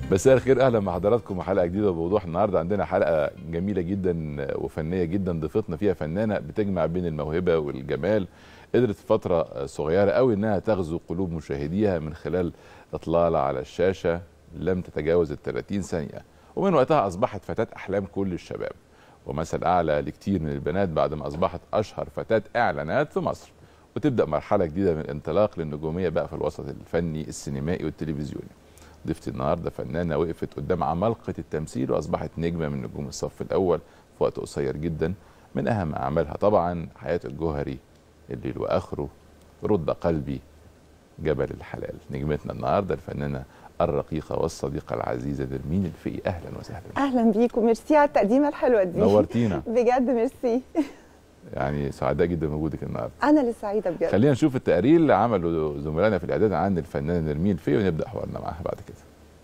مساء الخير اهلا مع حضراتكم وحلقه جديده بوضوح النهارده عندنا حلقه جميله جدا وفنيه جدا ضيفتنا فيها فنانه بتجمع بين الموهبه والجمال قدرت في فتره صغيره قوي انها تغزو قلوب مشاهديها من خلال اطلاله على الشاشه لم تتجاوز ال 30 ثانيه ومن وقتها اصبحت فتاه احلام كل الشباب ومثل اعلى لكتير من البنات بعد ما اصبحت اشهر فتاه اعلانات في مصر وتبدا مرحله جديده من الانطلاق للنجوميه بقى في الوسط الفني السينمائي والتلفزيوني ضيفتي النهارده فنانه وقفت قدام عمالقه التمثيل واصبحت نجمه من نجوم الصف الاول في وقت قصير جدا من اهم اعمالها طبعا حياه الجوهري الليل واخره رد قلبي جبل الحلال نجمتنا النهارده الفنانه الرقيقه والصديقه العزيزه نرمين الفقي اهلا وسهلا اهلا بيك وميرسي على التقديمه الحلوه دي نورتينا بجد ميرسي يعني سعداء جدا بوجودك النهارده انا اللي سعيده بجد خلينا نشوف التقرير اللي عمله زملائنا في الاعداد عن الفنانه نرمين الفقي ونبدا حوارنا معاها بعد كده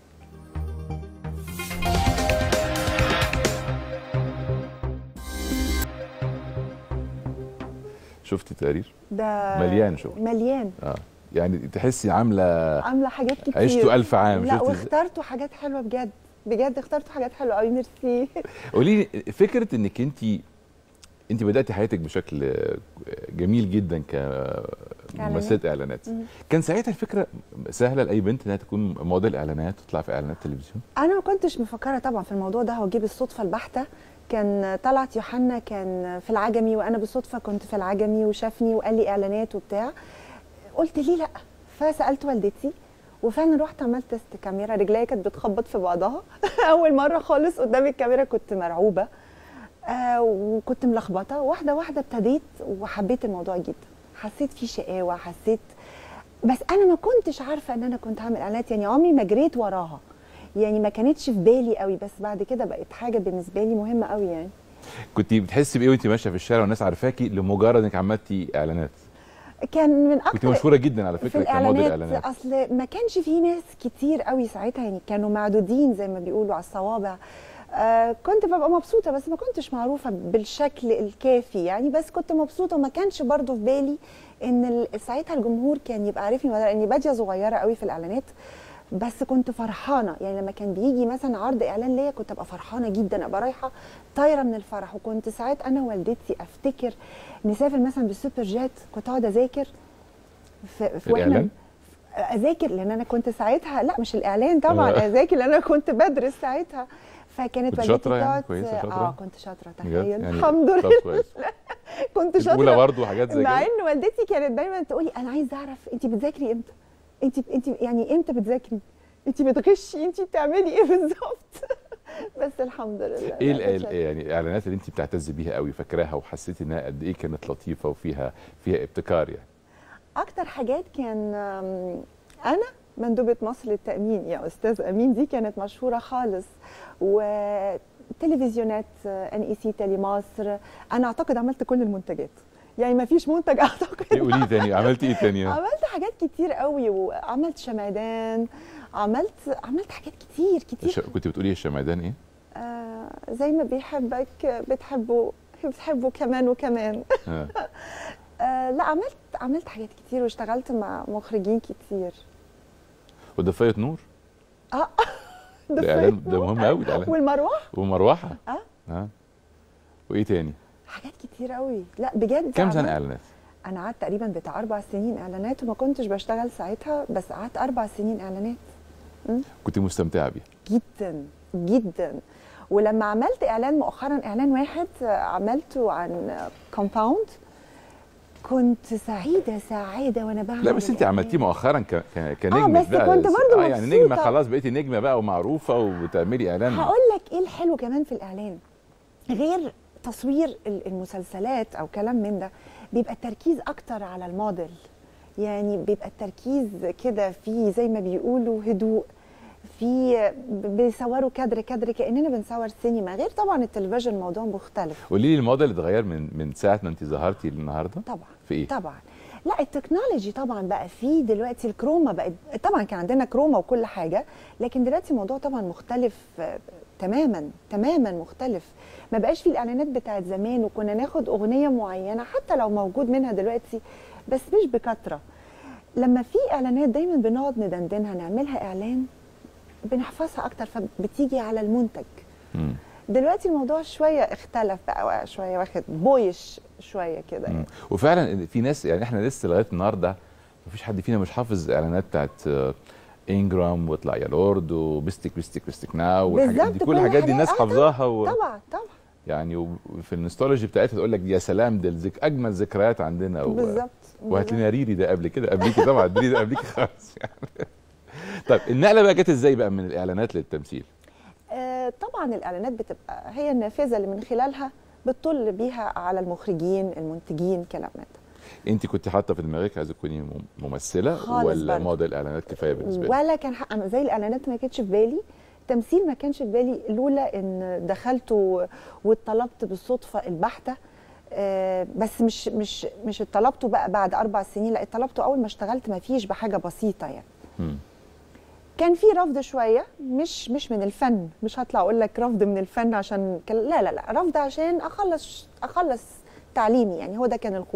شفت التقرير ده مليان شغل. مليان اه يعني تحسي عامله عامله حاجات كتير عشتوا ألف عام لا شفتي إزاي؟ واخترتوا حاجات حلوه بجد بجد اخترتوا حاجات حلوه قوي ميرسي قولي لي فكره انك انت انت بداتي حياتك بشكل جميل جدا كممثله اعلانات مم. كان ساعتها الفكره سهله لاي بنت انها تكون موديل اعلانات وتطلع في اعلانات تلفزيون انا ما كنتش مفكره طبعا في الموضوع ده هو جه بالصدفه البحته كان طلعت يوحنا كان في العجمي وانا بالصدفه كنت في العجمي وشافني وقال لي اعلانات وبتاع قلت ليه لا فسالت والدتي وفعلا رحت عملت تيست كاميرا رجليا كانت بتخبط في بعضها اول مره خالص قدام الكاميرا كنت مرعوبه آه وكنت ملخبطه واحده واحده ابتديت وحبيت الموضوع جدا حسيت فيه شقاوه حسيت بس انا ما كنتش عارفه ان انا كنت هعمل اعلانات يعني عمري ما جريت وراها يعني ما كانتش في بالي قوي بس بعد كده بقت حاجه بالنسبه لي مهمه قوي يعني كنت بتحسي بايه وانت ماشيه في الشارع والناس عارفاكي لمجرد انك عملتي اعلانات كان من كنت اكتر مشهوره جدا على في فكره كموديل الاعلانات اعلانات اصل ما كانش في ناس كتير قوي ساعتها يعني كانوا معدودين زي ما بيقولوا على الصوابع آه كنت ببقى مبسوطه بس ما كنتش معروفه بالشكل الكافي يعني بس كنت مبسوطه وما كانش برضو في بالي ان ال- ساعتها الجمهور كان يبقى عارفني ولا لاني باديه صغيره قوي في الاعلانات بس كنت فرحانه يعني لما كان بيجي مثلا عرض اعلان ليا كنت ابقى فرحانه جدا ابقى رايحه طايره من الفرح وكنت ساعات انا ووالدتي افتكر نسافر مثلا بالسوبر جيت كنت اقعد اذاكر في, في واحنا الإعلان؟ اذاكر لان انا كنت ساعتها لا مش الاعلان طبعا آه. اذاكر لان انا كنت بدرس ساعتها فكانت كنت والدتي شاطرة يعني؟ تقعد- كويسة شاطرة؟ اه كنت شاطره بجد؟ تخيل يعني الحمد طب لله كويس كنت الاولى شاطره برضه حاجات زي مع كده ان والدتي كانت دايما تقولي انا عايزه اعرف انت بتذاكري امتى انت انت يعني امتى بتذاكري انت بتغشي انت بتعملي ايه بالظبط بس الحمد لله ايه لا، ال- كنت ال- شاطرة. يعني الاعلانات اللي انت بتعتزي بيها قوي فاكراها وحسيتي انها قد ايه كانت لطيفه وفيها فيها ابتكار يعني اكتر حاجات كان آم، انا مندوبه مصر للتامين يا استاذ امين دي كانت مشهوره خالص وتلفزيونات ان اي سي تيلي مصر انا اعتقد عملت كل المنتجات يعني ما فيش منتج اعتقد ايه قولي لي تاني عملتي ايه تاني عملت حاجات كتير قوي وعملت شمعدان عملت عملت حاجات كتير كتير الش- كنت بتقولي الشمعدان ايه آه زي ما بيحبك بتحبه بتحبه كمان وكمان آه. آه لا عملت عملت حاجات كتير واشتغلت مع مخرجين كتير ودفايه نور اه ده اعلان ده مهم قوي الاعلان والمروح ومروحه اه اه وايه تاني حاجات كتير قوي لا بجد كام سنه عملت- اعلانات انا قعدت تقريبا بتاع اربع سنين اعلانات وما كنتش بشتغل ساعتها بس قعدت اربع سنين اعلانات كنت مستمتعه بيها جدا جدا ولما عملت اعلان مؤخرا اعلان واحد آه، عملته عن كومباوند كنت سعيده سعاده وانا بعمل لا بس انت الإعلان. عملتيه مؤخرا ك... ك... كنجمه بس كنت برضو اه يعني مبسوطة. نجمه خلاص بقيتي نجمه بقى ومعروفه وبتعملي اعلان هقول لك ايه الحلو كمان في الاعلان غير تصوير ال- المسلسلات او كلام من ده بيبقى التركيز اكتر على الموديل يعني بيبقى التركيز كده في زي ما بيقولوا هدوء في ب- بيصوروا كادر كادر كاننا بنصور سينما غير طبعا التلفزيون موضوع مختلف قولي لي الموديل اتغير من من ساعه ما انت ظهرتي للنهارده طبعا في ايه طبعا لا التكنولوجي طبعا بقى فيه دلوقتي الكروما بقت طبعا كان عندنا كروما وكل حاجه لكن دلوقتي الموضوع طبعا مختلف آه، تماما تماما مختلف ما بقاش في الاعلانات بتاعت زمان وكنا ناخد اغنيه معينه حتى لو موجود منها دلوقتي بس مش بكثره لما في اعلانات دايما بنقعد ندندنها نعملها اعلان بنحفظها اكتر فبتيجي على المنتج مم. دلوقتي الموضوع شويه اختلف بقى شويه واخد بويش شويه كده مم. يعني. وفعلا في ناس يعني احنا لسه لغايه النهارده مفيش حد فينا مش حافظ اعلانات بتاعت آه، انجرام واطلع يا لورد وبستك بستك بستك ناو والحاجات دي بالظبط، كل الحاجات دي الناس الحاجات- آه، حافظاها و... طبعا طبعا يعني وفي النوستولوجي بتاعتها تقول لك يا سلام ده الذك... اجمل ذكريات عندنا و... بالظبط وهات بالظبط. لنا ريري ده قبل كده قبليكي طبعا ريري ده قبليكي خالص يعني طيب النقله بقى جت ازاي بقى من الاعلانات للتمثيل؟ آه، طبعا الاعلانات بتبقى هي النافذه اللي من خلالها بتطل بيها على المخرجين المنتجين كلام من ده انت كنت حاطه في دماغك عايزه تكوني مم- ممثله خالص ولا برضه. موديل اعلانات كفايه بالنسبه لك؟ ولا كان حق زي الاعلانات ما كانتش في بالي تمثيل ما كانش في بالي لولا ان دخلت و- واتطلبت بالصدفه البحته آه، بس مش مش مش اتطلبته بقى بعد اربع سنين لا اتطلبته اول ما اشتغلت ما فيش بحاجه بسيطه يعني مم. كان في رفض شويه مش مش من الفن مش هطلع اقول لك رفض من الفن عشان كان- لا لا لا رفض عشان اخلص اخلص تعليمي يعني هو ده كان الخوف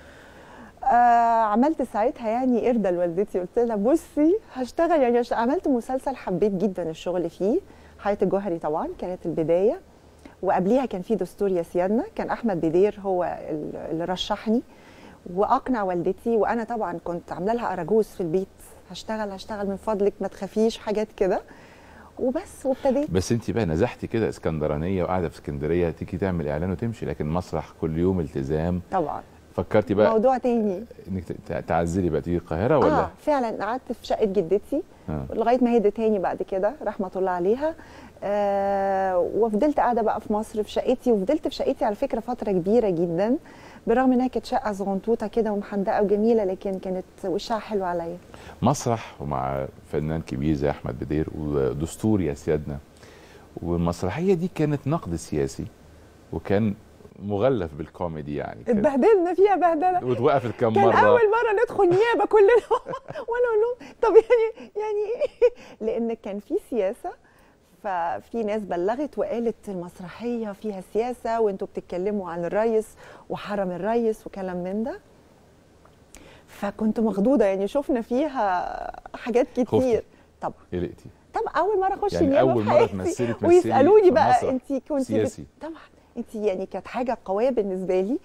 آه عملت ساعتها يعني ارده لوالدتي قلت لها بصي هشتغل يعني عش- عملت مسلسل حبيت جدا الشغل فيه حياه الجوهري طبعا كانت البدايه وقبليها كان في دستور يا سيادنا كان احمد بدير هو ال- اللي رشحني واقنع والدتي وانا طبعا كنت عامله لها اراجوز في البيت هشتغل هشتغل من فضلك ما تخافيش حاجات كده وبس وابتديت بس انت بقى نزحتي كده اسكندرانيه وقاعده في اسكندريه تيجي تعمل اعلان وتمشي لكن مسرح كل يوم التزام طبعا فكرتي بقى موضوع تاني انك ت- تعزلي بقى تيجي القاهره ولا؟ اه فعلا قعدت في شقه جدتي آه. لغايه ما هدت تاني بعد كده رحمه الله عليها آه وفضلت قاعده بقى في مصر في شقتي وفضلت في شقتي على فكره فتره كبيره جدا بالرغم انها كانت شقه صغنطوطه كده ومحندقه وجميله لكن كانت وشها حلو عليا مسرح ومع فنان كبير زي احمد بدير ودستور يا سيادنا والمسرحيه دي كانت نقد سياسي وكان مغلف بالكوميدي يعني كان- اتبهدلنا فيها بهدله واتوقفت كم كان مره اول مره ندخل نيابه كلنا وانا اقول لهم طب يعني يعني لان كان في سياسه ففي ناس بلغت وقالت المسرحيه فيها سياسه وانتوا بتتكلموا عن الريس وحرم الريس وكلام من ده فكنت مخضوضه يعني شفنا فيها حاجات خفتي؟ كتير طبعا قلقتي طبعا اول مره اخش يعني النيابه أول في مرة حياتي. تمثلي تمثلي ويسالوني في بقى مسرح انت كنت سياسي. طبعا انت يعني كانت حاجه قويه بالنسبه لي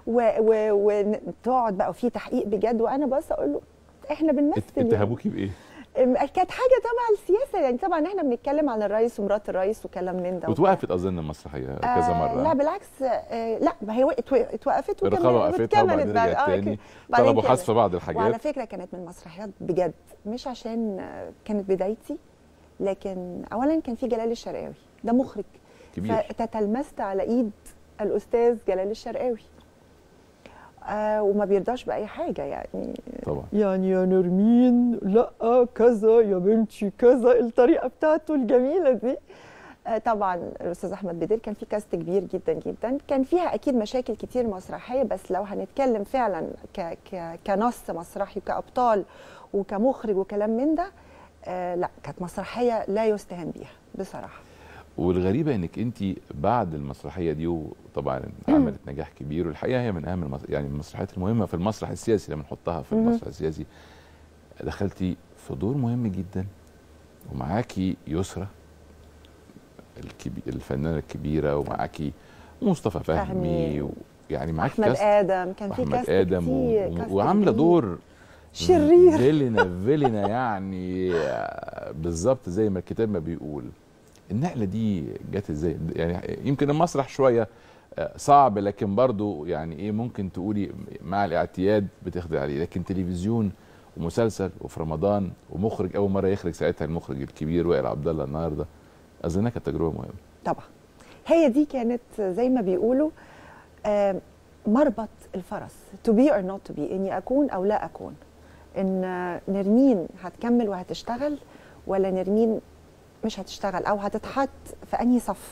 وتقعد بقى وفي تحقيق بجد وانا بس اقول له احنا بنمثل ات- يعني. اتهموكي بايه؟ ام- كانت حاجه تبع السياسه يعني طبعا احنا بنتكلم عن الرئيس ومرات الرئيس وكلام من ده واتوقفت اظن المسرحيه كذا آه مره لا بالعكس آه لا ما هي وقت- اتوقفت الرقابه وقفتها وبعدين بعد- رجعت آه، تاني بعدين طلبوا كده. حذف بعض وعلى الحاجات فكره كانت من المسرحيات بجد مش عشان آه، كانت بدايتي لكن اولا كان في جلال الشرقاوي ده مخرج كبير فتتلمست على ايد الاستاذ جلال الشرقاوي آه وما بيرضاش باي حاجه يعني طبعا يعني يا نرمين لا كذا يا بنتي كذا الطريقه بتاعته الجميله دي آه، طبعا الاستاذ احمد بدير كان في كاست كبير جدا جدا كان فيها اكيد مشاكل كتير مسرحيه بس لو هنتكلم فعلا ك ك كنص مسرحي وكابطال وكمخرج وكلام من ده آه لا كانت مسرحيه لا يستهان بيها بصراحه والغريبه انك انت بعد المسرحيه دي وطبعا عملت نجاح كبير والحقيقه هي من اهم المس... يعني المسرحيات المهمه في المسرح السياسي لما نحطها في مهم. المسرح السياسي دخلتي في دور مهم جدا ومعاكي يسرى الكبي... الفنانه الكبيره ومعاكي مصطفى فهمي فهمي. و... يعني معاكي احمد كاست ادم كان في واحمد كاست ادم و... كتير و... كاست وعامله كتير. دور شرير. فيلنا فيلنا يعني بالظبط زي ما الكتاب ما بيقول النقله دي جت ازاي يعني يمكن المسرح شويه آه، صعب لكن برضو يعني ايه ممكن تقولي مع الاعتياد بتخضع عليه لكن تلفزيون ومسلسل وفي رمضان ومخرج اول مره يخرج ساعتها المخرج الكبير وائل عبد الله النهارده اظنها كانت تجربه مهمه طبعا هي دي كانت زي ما بيقولوا آه، مربط الفرس to be or not to be اني اكون او لا اكون ان آه، نرمين هتكمل وهتشتغل ولا نرمين مش هتشتغل او هتتحط في انهي صف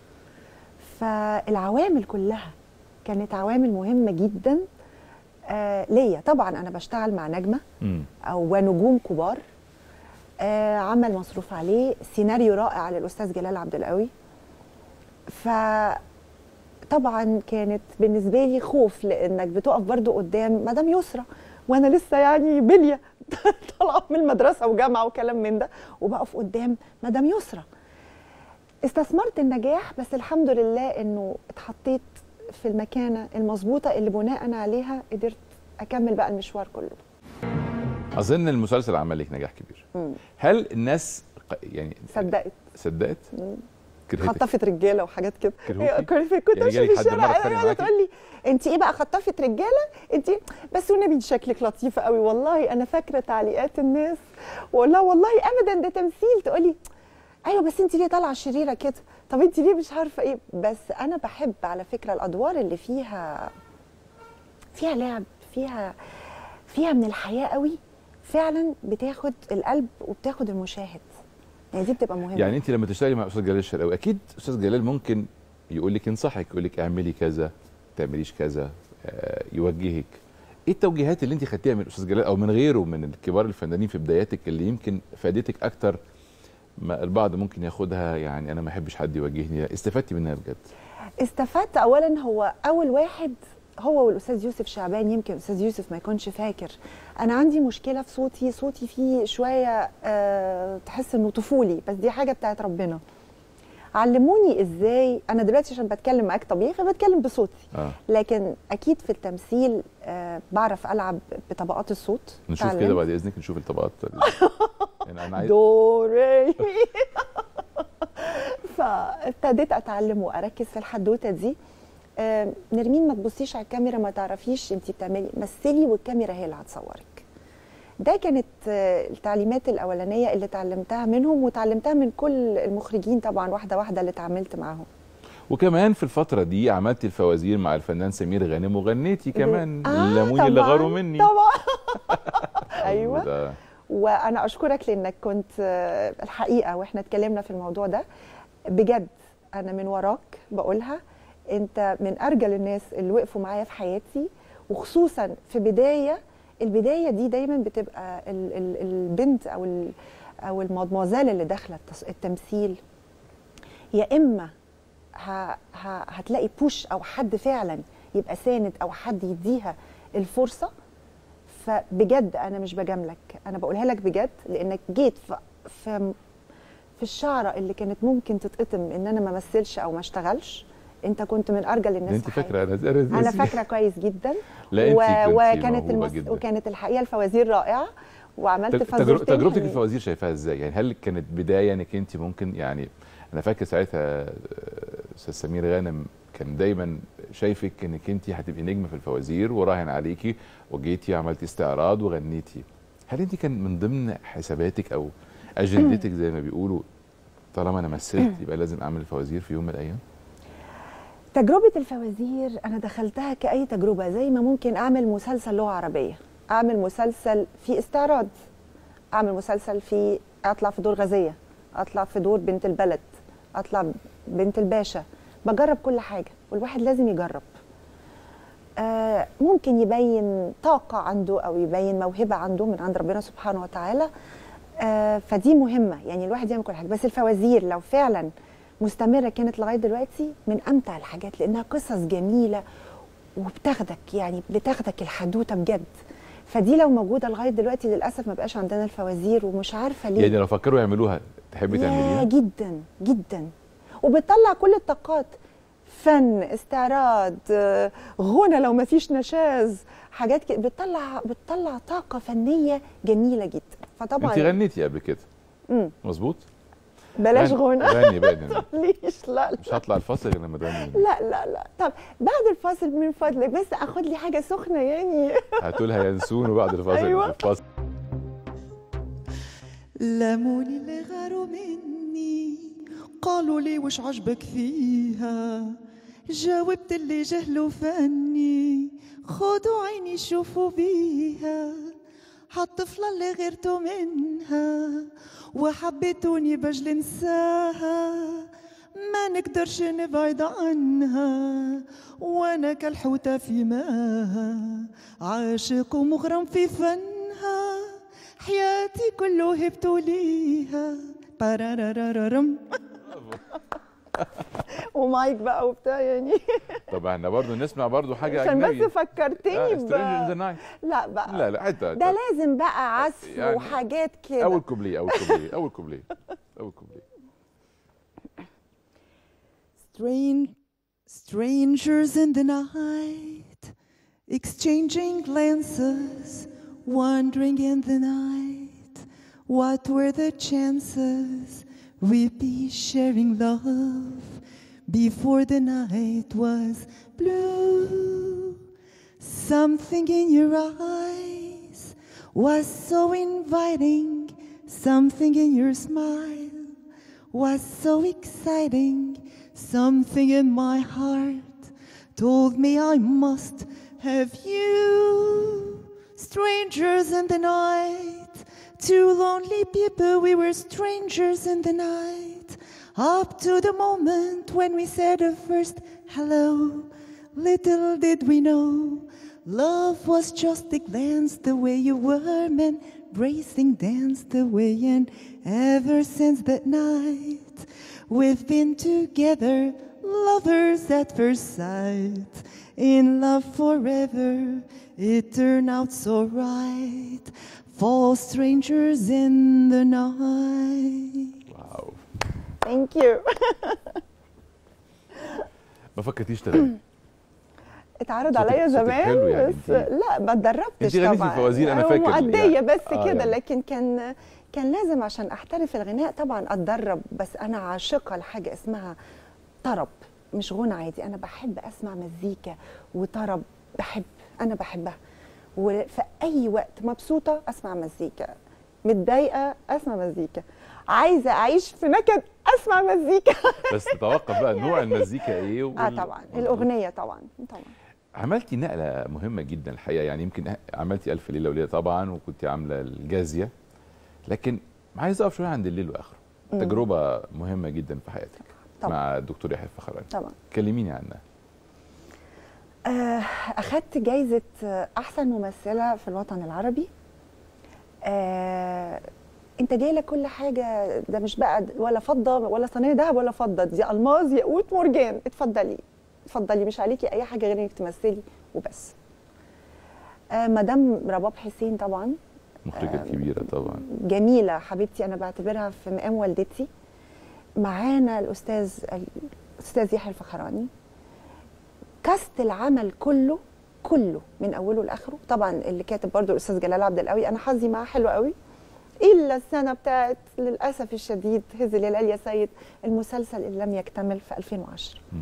فالعوامل كلها كانت عوامل مهمه جدا آه ليا طبعا انا بشتغل مع نجمه امم او ونجوم كبار آه عمل مصروف عليه سيناريو رائع للاستاذ جلال عبد القوي فطبعا كانت بالنسبه لي خوف لانك بتقف برضو قدام مدام يسرى وانا لسه يعني بليه طالعه من المدرسه وجامعه وكلام من ده وبقف قدام مدام يسرى استثمرت النجاح بس الحمد لله انه اتحطيت في المكانه المظبوطه اللي بناء عليها قدرت اكمل بقى المشوار كله اظن المسلسل عمل لك نجاح كبير مم. هل الناس ق- يعني صدقت صدقت مم. كرهتك خطفت رجاله وحاجات كده كرهوكي؟ هي- كنت كنت يعني ماشيه جالك في حد الشارع مرة اتخانق قاعده معاكي؟ تقول لي انت ايه بقى خطفت رجاله انت بس والنبي شكلك لطيفه قوي والله انا فاكره تعليقات الناس ولا والله ابدا ده تمثيل تقولي ايوه بس انت ليه طالعه شريره كده طب انت ليه مش عارفه ايه بس انا بحب على فكره الادوار اللي فيها فيها لعب فيها فيها من الحياه قوي فعلا بتاخد القلب وبتاخد المشاهد يعني دي بتبقى مهمه يعني انت لما تشتغلي مع استاذ جلال الشرقاوي اكيد استاذ جلال ممكن يقول لك ينصحك يقول لك اعملي كذا ما تعمليش كذا آه، يوجهك ايه التوجيهات اللي انت خدتيها من استاذ جلال او من غيره من الكبار الفنانين في بداياتك اللي يمكن فادتك اكتر ما البعض ممكن ياخدها يعني انا ما احبش حد يوجهني لا استفدتي منها بجد استفدت اولا هو اول واحد هو والاستاذ يوسف شعبان يمكن الاستاذ يوسف ما يكونش فاكر انا عندي مشكله في صوتي صوتي فيه شويه أه تحس انه طفولي بس دي حاجه بتاعت ربنا علموني ازاي انا دلوقتي عشان بتكلم معاك طبيعي فبتكلم بصوتي اه لكن اكيد في التمثيل أه بعرف العب بطبقات الصوت نشوف اتعلمت. كده بعد اذنك نشوف الطبقات يعني انا عايز دو ري مي. فابتديت اتعلم واركز في الحدوته دي آم، نرمين ما تبصيش على الكاميرا ما تعرفيش انت بتعملي مثلي والكاميرا هي اللي هتصورك ده كانت آه، التعليمات الاولانيه اللي اتعلمتها منهم وتعلمتها من كل المخرجين طبعا واحده واحده اللي اتعاملت معاهم وكمان في الفترة دي عملتي الفوازير مع الفنان سمير غانم وغنيتي كمان آه، الليمون اللي طبعاً، غاروا مني طبعا ايوه وده- وانا اشكرك لانك كنت آه، الحقيقه واحنا اتكلمنا في الموضوع ده بجد انا من وراك بقولها انت من ارجل الناس اللي وقفوا معايا في حياتي وخصوصا في بدايه البدايه دي دايما بتبقى ال ال البنت او ال او المادموزيل اللي داخله التص- التمثيل يا اما ه ه هتلاقي بوش او حد فعلا يبقى ساند او حد يديها الفرصه فبجد انا مش بجاملك انا بقولها لك بجد لانك جيت في في, في الشعره اللي كانت ممكن تتقطم ان انا ما امثلش او ما اشتغلش انت كنت من ارجل ده الناس انت في حياتي. فاكرة انا انا انا فاكره كويس جدا لا انت و... وكانت المس... المس... وكانت الحقيقه الفوازير رائعه وعملت تجربتك فزورتين تجربتك في حلوين. الفوازير شايفاها ازاي؟ يعني هل كانت بدايه انك انت ممكن يعني انا فاكر ساعتها آه، استاذ سمير غانم كان دايما شايفك انك انت هتبقي نجمه في الفوازير وراهن عليكي وجيتي عملتي استعراض وغنيتي هل انت كان من ضمن حساباتك او اجندتك زي ما بيقولوا طالما انا مثلت يبقى لازم اعمل الفوازير في يوم من الايام؟ تجربة الفوازير أنا دخلتها كأي تجربة زي ما ممكن أعمل مسلسل لغة عربية أعمل مسلسل في استعراض أعمل مسلسل في أطلع في دور غازية أطلع في دور بنت البلد أطلع بنت الباشا بجرب كل حاجة والواحد لازم يجرب آه ممكن يبين طاقة عنده أو يبين موهبة عنده من عند ربنا سبحانه وتعالى آه فدي مهمة يعني الواحد يعمل كل حاجة بس الفوازير لو فعلا مستمرة كانت لغاية دلوقتي من أمتع الحاجات لأنها قصص جميلة وبتاخدك يعني بتاخدك الحدوتة بجد فدي لو موجودة لغاية دلوقتي للأسف ما بقاش عندنا الفوازير ومش عارفة ليه يعني لو فكروا يعملوها تحبي يا تعمليها؟ جدا جدا وبتطلع كل الطاقات فن استعراض آه، غنى لو ما فيش نشاز حاجات كده بتطلع بتطلع طاقة فنية جميلة جدا فطبعا انت غنيتي قبل كده مم. مظبوط؟ بلاش غني- غنى غني بقى دلوقتي. ليش لا لا مش هطلع الفصل غير لما تغني لا لا لا طب بعد الفاصل من فضلك بس اخد لي حاجه سخنه يعني هاتوا لها ينسون وبعد الفاصل أيوة. الفاصل لموني اللي غاروا مني قالوا لي وش عجبك فيها جاوبت اللي جهلوا فني خدوا عيني شوفوا بيها هالطفلة اللي غيرتوا منها وحبيتوني بجل انساها ما نقدرش نبعد عنها وانا كالحوتة في ماها عاشق ومغرم في فنها حياتي كله هبتوا ليها بارارارارم ومايك بقى وبتاع يعني طب احنا برضو نسمع برضو حاجه عشان اجنبي بس فكرتني ب... سترينجر ذا نايت لا بقى لا لا حتى ده لازم بقى عزف يعني وحاجات كده اول كوبليه اول كوبليه اول كوبليه اول كوبليه Strange, strangers in the night, exchanging glances, wandering in the night. What were the chances we'd be sharing love before the night was blue? Something in your eyes was so inviting, something in your smile was so exciting. Something in my heart told me I must have you. Strangers in the night, two lonely people, we were strangers in the night. Up to the moment when we said a first hello, little did we know. Love was just a glance the way you were meant, bracing dance the way, and ever since that night, we've been together, lovers at first sight, in love forever. It turned out so right, fall strangers in the night. واو ثانك يو ما فكرتيش تغني اتعرض صوتك- عليا صوتك زمان حلو يعني بس انتي- لا ما اتدربتش انتي غنيتي طبعا الفوازير، أنا أنا فاكر مؤدية يعني. بس آه كده يعني. لكن كان كان لازم عشان احترف الغناء طبعا اتدرب بس انا عاشقه لحاجه اسمها طرب مش غنى عادي انا بحب اسمع مزيكا وطرب بحب انا بحبها وفي اي وقت مبسوطه اسمع مزيكا متضايقه اسمع مزيكا عايزه اعيش في نكد اسمع مزيكا بس تتوقف بقى نوع المزيكا ايه اه وال- طبعا الاغنيه طبعا طبعا عملتي نقله مهمه جدا الحقيقه يعني يمكن عملتي الف ليله وليله طبعا وكنت عامله الجازيه لكن عايز اقف شويه عند الليل واخره تجربه مهمه جدا في حياتك طبعا. مع الدكتور يحيى الفخراني طبعا كلميني عنها آه، أخدت جايزة آه، أحسن ممثلة في الوطن العربي آه، أنت جاي لك كل حاجة ده مش بقى ولا فضة ولا صينية ذهب ولا فضة دي ألماظ ياقوت مرجان اتفضلي اتفضلي مش عليكي أي حاجة غير إنك تمثلي وبس آه، مدام رباب حسين طبعا مخرجه كبيره طبعا جميلة حبيبتي أنا بعتبرها في مقام والدتي معانا الأستاذ الأستاذ يحيى الفخراني كاست العمل كله كله من أوله لآخره طبعا اللي كاتب برضو الأستاذ جلال عبد القوي أنا حظي معاه حلو قوي إلا السنة بتاعت للأسف الشديد هز الهلال يا سيد المسلسل اللي لم يكتمل في 2010 مم.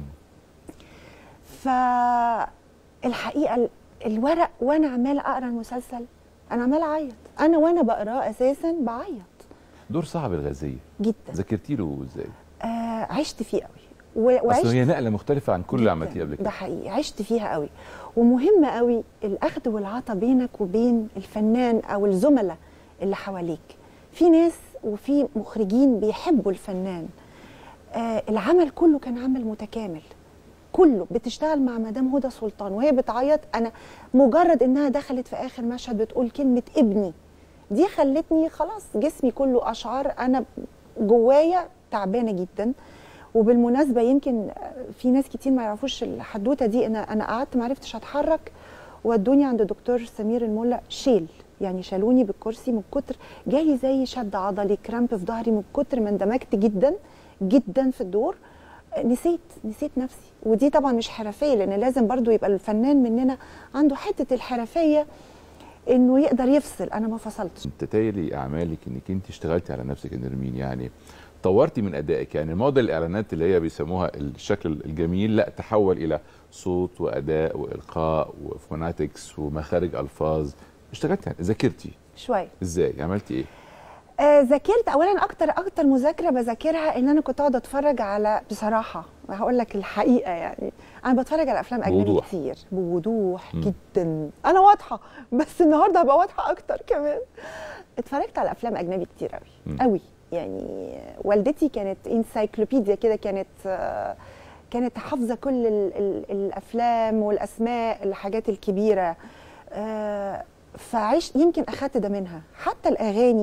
فالحقيقة ال- الورق وأنا عمالة أقرأ المسلسل أنا عمالة أعيط أنا وأنا بقراه أساسا بعيط دور صعب الغازيه جدا ذاكرتي له ازاي آه عشت فيه قوي و- اصل وعشت هي نقله مختلفه عن كل اللي جداً. عملتيه قبل ده كده حقيقي عشت فيها قوي ومهم قوي الاخذ والعطاء بينك وبين الفنان او الزملاء اللي حواليك في ناس وفي مخرجين بيحبوا الفنان آه العمل كله كان عمل متكامل كله بتشتغل مع مدام هدى سلطان وهي بتعيط انا مجرد انها دخلت في اخر مشهد بتقول كلمه ابني دي خلتني خلاص جسمي كله اشعار انا جوايا تعبانه جدا وبالمناسبه يمكن في ناس كتير ما يعرفوش الحدوته دي انا انا قعدت ما عرفتش اتحرك ودوني عند دكتور سمير الملا شيل يعني شالوني بالكرسي من كتر جالي زي شد عضلي كرامب في ظهري من كتر ما اندمجت جدا جدا في الدور نسيت نسيت نفسي ودي طبعا مش حرفيه لان لازم برضو يبقى الفنان مننا عنده حته الحرفيه انه يقدر يفصل انا ما فصلتش تتالي اعمالك انك انت اشتغلتي على نفسك يا نرمين يعني طورتي من ادائك يعني موديل الاعلانات اللي هي بيسموها الشكل الجميل لا تحول الى صوت واداء والقاء وفوناتكس ومخارج الفاظ اشتغلتي يعني ذاكرتي شويه ازاي عملتي ايه آه ذاكرت اولا اكتر اكتر مذاكره بذاكرها ان انا كنت اقعد اتفرج على بصراحه هقول لك الحقيقه يعني انا بتفرج على افلام اجنبي بوضوح. كتير بوضوح مم. جدا انا واضحه بس النهارده هبقى واضحه اكتر كمان اتفرجت على افلام اجنبي كتير قوي مم. قوي يعني والدتي كانت انسايكلوبيديا كده كانت آه، كانت حافظه كل ال ال الافلام والاسماء الحاجات الكبيره آه، فعشت يمكن اخدت ده منها حتى الاغاني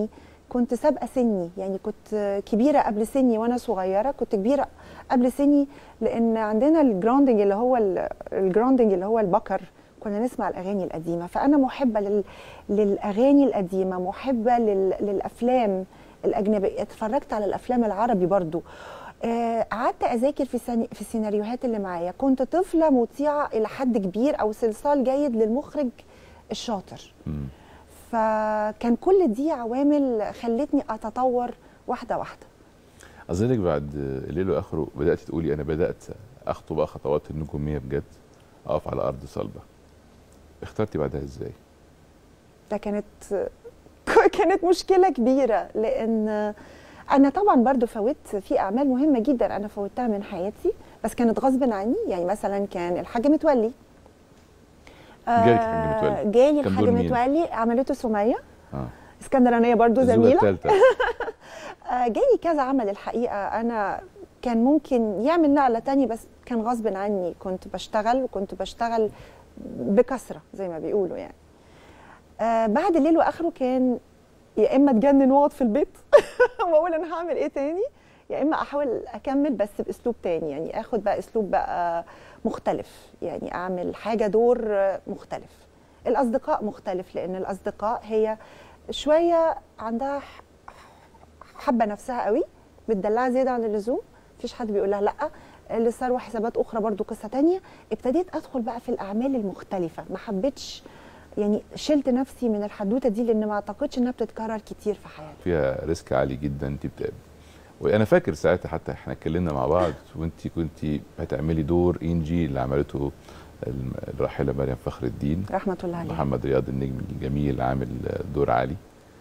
كنت سابقه سني يعني كنت كبيره قبل سني وانا صغيره كنت كبيره قبل سني لان عندنا الجراوندنج اللي هو ال- الجراوندنج اللي هو البكر كنا نسمع الاغاني القديمه فانا محبه لل... للاغاني القديمه محبه لل... للافلام الاجنبيه اتفرجت على الافلام العربي برضو آه، قعدت اذاكر في سن... في السيناريوهات اللي معايا كنت طفله مطيعه الى حد كبير او صلصال جيد للمخرج الشاطر مم. فكان كل دي عوامل خلتني اتطور واحده واحده اظنك بعد الليل واخره بدات تقولي انا بدات اخطو بقى خطوات النجوميه بجد اقف على ارض صلبه اخترتي بعدها ازاي ده كانت كانت مشكله كبيره لان انا طبعا برضو فوت في اعمال مهمه جدا انا فوتها من حياتي بس كانت غصب عني يعني مثلا كان الحاج متولي جالك آه، الحاج متولي. جالي كان الحاج دور مين؟ متولي عملته سميه اه اسكندرانيه برضو الزوجة زميله الثالثه آه، جالي كذا عمل الحقيقه انا كان ممكن يعمل نقله تانية بس كان غصب عني كنت بشتغل وكنت بشتغل بكثره زي ما بيقولوا يعني آه بعد الليل واخره كان يا اما اتجنن واقعد في البيت واقول انا هعمل ايه تاني يا اما احاول اكمل بس باسلوب تاني يعني اخد بقى اسلوب بقى مختلف يعني اعمل حاجه دور آه، مختلف الاصدقاء مختلف لان الاصدقاء هي شويه عندها ح- حابه نفسها قوي بتدلعها زياده عن اللزوم مفيش حد بيقول لها لا اللي صار وحسابات اخرى برضو قصه تانية ابتديت ادخل بقى في الاعمال المختلفه ما حبيتش يعني شلت نفسي من الحدوته دي لان ما اعتقدش انها بتتكرر كتير في حياتي فيها ريسك عالي جدا انت بت... وانا فاكر ساعتها حتى احنا اتكلمنا مع بعض وانت كنت هتعملي دور انجي اللي عملته الم- الراحله مريم فخر الدين رحمه الله عليها محمد رياض النجم الجميل عامل دور عالي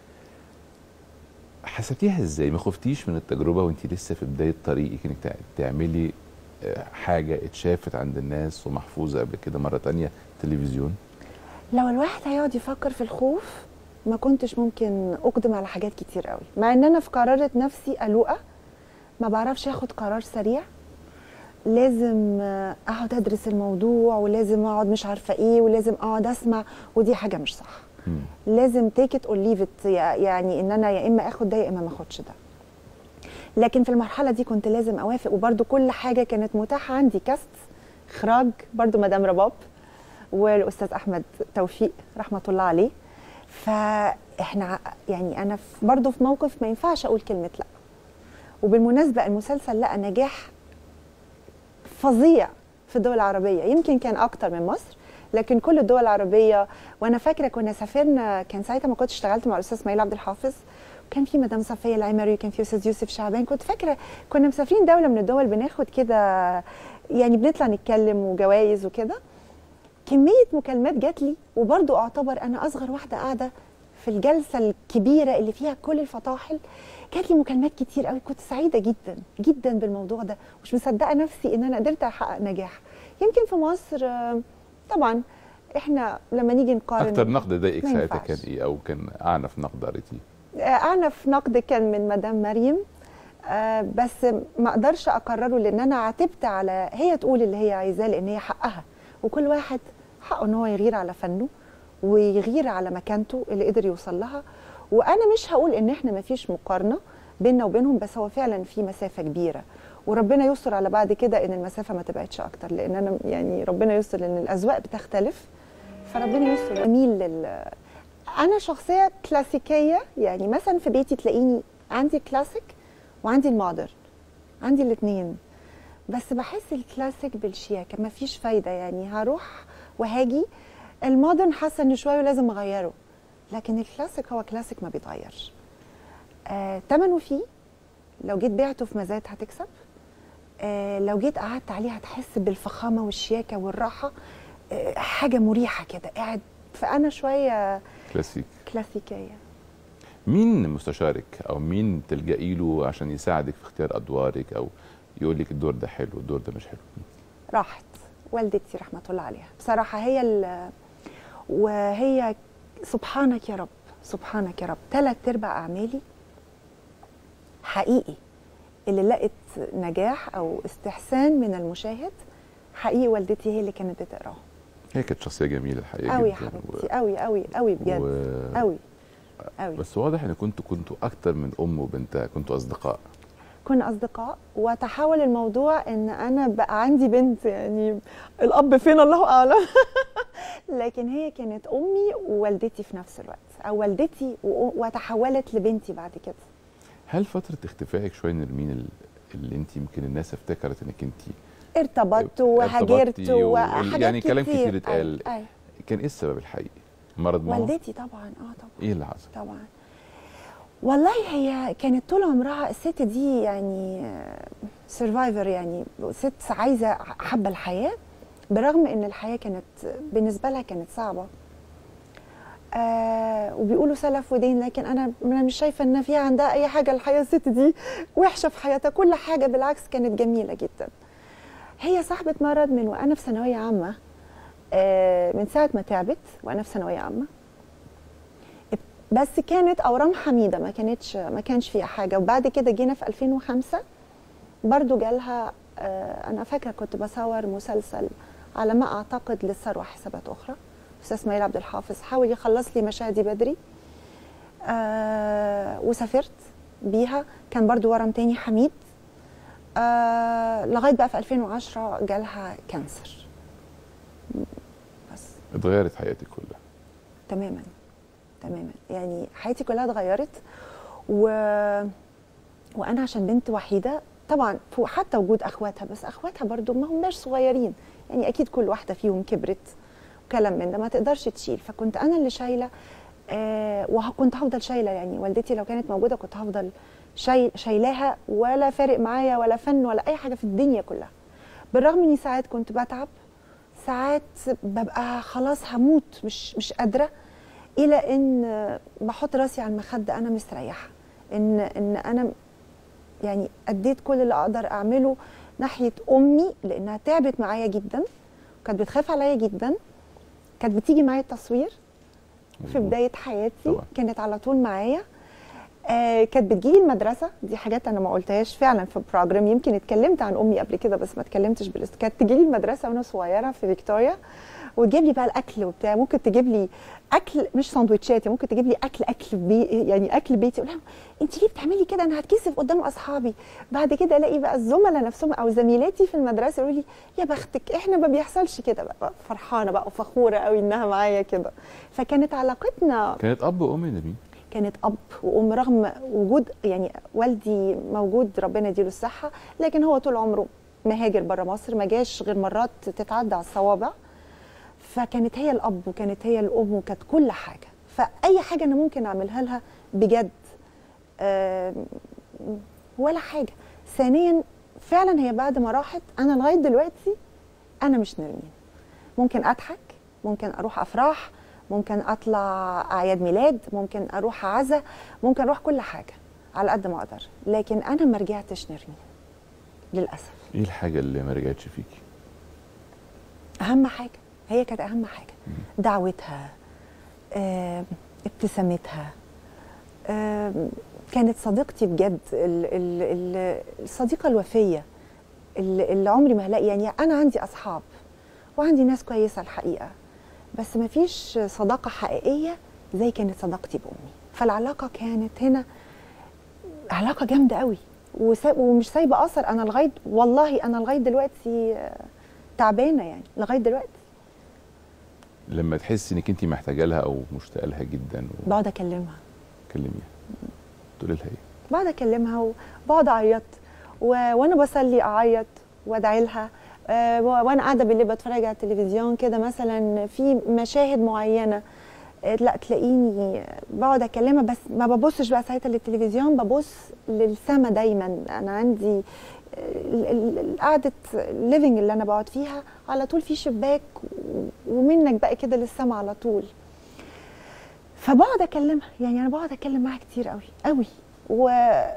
حسبتيها ازاي ما خفتيش من التجربه وانت لسه في بدايه طريقك انك تع- تعملي آه، حاجه اتشافت عند الناس ومحفوظه قبل كده مره تانية تلفزيون لو الواحد هيقعد يفكر في الخوف ما كنتش ممكن اقدم على حاجات كتير قوي مع ان انا في قرارة نفسي قلوقه ما بعرفش اخد قرار سريع لازم آه، اقعد ادرس الموضوع ولازم اقعد مش عارفه ايه ولازم اقعد اسمع ودي حاجه مش صح مم. لازم تيك ات اور ليف ات يعني ان انا يا اما اخد ده يا اما ما اخدش ده لكن في المرحله دي كنت لازم اوافق وبرده كل حاجه كانت متاحه عندي كاست اخراج برده مدام رباب والاستاذ احمد توفيق رحمه الله عليه فاحنا ع- يعني انا في- برضه في موقف ما ينفعش اقول كلمه لا وبالمناسبه المسلسل لقى نجاح فظيع في الدول العربيه يمكن كان اكتر من مصر لكن كل الدول العربيه وانا فاكره كنا سافرنا كان ساعتها ما كنتش اشتغلت مع الاستاذ اسماعيل عبد الحافظ كان في مدام صفيه العمري وكان في استاذ يوسف شعبان كنت فاكره كنا مسافرين دوله من الدول بناخد كده يعني بنطلع نتكلم وجوائز وكده كميه مكالمات جات لي وبرضو اعتبر انا اصغر واحده قاعده في الجلسه الكبيره اللي فيها كل الفطاحل جات لي مكالمات كتير قوي كنت سعيده جدا جدا بالموضوع ده مش مصدقه نفسي ان انا قدرت احقق نجاح يمكن في مصر آه، طبعا احنا لما نيجي نقارن اكتر نقد ضايقك ما ساعتها ينفعش. كان ايه او كان اعنف نقد قريتيه اعنف نقد كان من مدام مريم آه، بس ما اقدرش اقرره لان انا عاتبت على هي تقول اللي هي عايزاه لان هي حقها وكل واحد حقه ان هو يغير على فنه ويغير على مكانته اللي قدر يوصل لها وانا مش هقول ان احنا ما فيش مقارنه بيننا وبينهم بس هو فعلا في مسافه كبيره وربنا يستر على بعد كده ان المسافه ما تبعدش اكتر لان انا يعني ربنا يستر لان الاذواق بتختلف فربنا يستر اميل لل انا شخصيه كلاسيكيه يعني مثلا في بيتي تلاقيني عندي كلاسيك وعندي المودرن عندي الاثنين بس بحس الكلاسيك بالشياكه ما فيش فايده يعني هروح وهاجي المودرن حاسه ان شويه ولازم اغيره لكن الكلاسيك هو كلاسيك ما بيتغيرش آه، تمنه فيه لو جيت بعته في مزاد هتكسب آه، لو جيت قعدت عليه هتحس بالفخامه والشياكه والراحه آه، حاجه مريحه كده قاعد فانا شويه كلاسيك كلاسيكيه مين مستشارك او مين تلجئي له عشان يساعدك في اختيار ادوارك او يقول لك الدور ده حلو الدور ده مش حلو راحت والدتي رحمه الله عليها بصراحه هي ال- وهي سبحانك يا رب سبحانك يا رب ثلاث ارباع اعمالي حقيقي اللي لقت نجاح او استحسان من المشاهد حقيقي والدتي هي اللي كانت بتقراهم هي كانت شخصيه جميله الحقيقه قوي يا جدا حبيبتي قوي قوي قوي بجد و... قوي قوي بس واضح ان كنتوا كنتوا اكتر من ام وبنتها كنتوا اصدقاء كنا اصدقاء وتحول الموضوع ان انا بقى عندي بنت يعني الاب فين الله اعلم لكن هي كانت امي ووالدتي في نفس الوقت او والدتي و- وتحولت لبنتي بعد كده هل فتره اختفائك شويه نرمين ال- اللي انت يمكن الناس افتكرت انك انت ارتبطت وهاجرت ارتبطتي و- وحاجات يعني كلام كتير كتير اتقال. أيوة. أيوة. كان ايه السبب الحقيقي؟ مرض ماما؟ والدتي طبعا اه طبعا ايه اللي حصل؟ طبعا والله هي كانت طول عمرها الست دي يعني سرفايفر يعني ست عايزه حابه الحياه برغم ان الحياه كانت بالنسبه لها كانت صعبه آه وبيقولوا سلف ودين لكن انا انا مش شايفه ان في عندها اي حاجه الحياه الست دي وحشه في حياتها كل حاجه بالعكس كانت جميله جدا هي صاحبه مرض من وانا في ثانويه عامه آه من ساعه ما تعبت وانا في ثانويه عامه بس كانت اورام حميده ما كانتش ما كانش فيها حاجه وبعد كده جينا في 2005 برضو جالها آه، انا فاكره كنت بصور مسلسل على ما اعتقد للثروه حسابات اخرى استاذ اسماعيل عبد الحافظ حاول يخلص لي مشاهدي بدري آه وسافرت بيها كان برضو ورم تاني حميد آه لغايه بقى في 2010 جالها كانسر بس اتغيرت حياتك كلها تماما تماما يعني حياتي كلها اتغيرت و... وانا عشان بنت وحيده طبعا فوق حتى وجود اخواتها بس اخواتها برضو ما هماش صغيرين يعني اكيد كل واحده فيهم كبرت وكلام من ده ما تقدرش تشيل فكنت انا اللي شايله آه وكنت هفضل شايله يعني والدتي لو كانت موجوده كنت هفضل شايل شايلاها ولا فارق معايا ولا فن ولا اي حاجه في الدنيا كلها بالرغم اني ساعات كنت بتعب ساعات ببقى خلاص هموت مش مش قادره الى ان بحط راسي على المخده انا مستريحه ان ان انا يعني اديت كل اللي اقدر اعمله ناحيه امي لانها تعبت معايا جدا وكانت بتخاف عليا جدا كانت بتيجي معايا التصوير في مظبوط. بدايه حياتي طبعا. كانت على طول معايا آه كانت بتجيلي المدرسه دي حاجات انا ما قلتهاش فعلا في البروجرام يمكن اتكلمت عن امي قبل كده بس ما اتكلمتش بالاست كانت تجيلي المدرسه وانا صغيره في فيكتوريا وتجيب لي بقى الاكل وبتاع ممكن تجيب لي اكل مش سندوتشات ممكن تجيب لي اكل اكل بي يعني اكل بيتي اقول لها انت ليه بتعملي كده انا هتكسف قدام اصحابي بعد كده الاقي بقى الزملاء نفسهم او زميلاتي في المدرسه يقولوا لي يا بختك احنا ما بيحصلش كده بقى فرحانه بقى وفخوره قوي انها معايا كده فكانت علاقتنا كانت اب وام نرمين كانت اب وام رغم وجود يعني والدي موجود ربنا يديله الصحه لكن هو طول عمره مهاجر بره مصر ما جاش غير مرات تتعدى على الصوابع فكانت هي الاب وكانت هي الام وكانت كل حاجه فاي حاجه انا ممكن اعملها لها بجد آم، ولا حاجه ثانيا فعلا هي بعد ما راحت انا لغايه دلوقتي انا مش نرمين ممكن اضحك ممكن اروح افراح ممكن اطلع اعياد ميلاد ممكن اروح عزا ممكن اروح كل حاجه على قد ما اقدر لكن انا ما رجعتش نرمين للاسف ايه الحاجه اللي ما رجعتش فيكي؟ اهم حاجه هي كانت اهم حاجه دعوتها آه، ابتسامتها آه، كانت صديقتي بجد ال- ال- ال- الصديقه الوفيه اللي اللي عمري ما هلاقي يعني انا عندي اصحاب وعندي ناس كويسه الحقيقه بس ما فيش صداقه حقيقيه زي كانت صداقتي بامي فالعلاقه كانت هنا علاقه جامده قوي وسا- ومش سايبه اثر انا لغايه والله انا لغايه دلوقتي آه، تعبانه يعني لغايه دلوقتي لما تحسي انك انت محتاجه لها او مشتاقه لها جدا بقعد اكلمها وكلميها تقولي لها ايه؟ بقعد اكلمها وبقعد اعيط و... وانا بصلي اعيط وادعي لها آه، و- وانا قاعده بالليل بتفرج على التلفزيون كده مثلا في مشاهد معينه آه، لا تلاقيني بقعد اكلمها بس ما ببصش بقى ساعتها للتلفزيون ببص للسما دايما انا عندي ال- ال- ال- قعده الليفنج اللي انا بقعد فيها على طول في شباك و- ومنك بقى كده للسما على طول فبقعد اكلمها يعني انا بقعد اتكلم معاها كتير قوي قوي و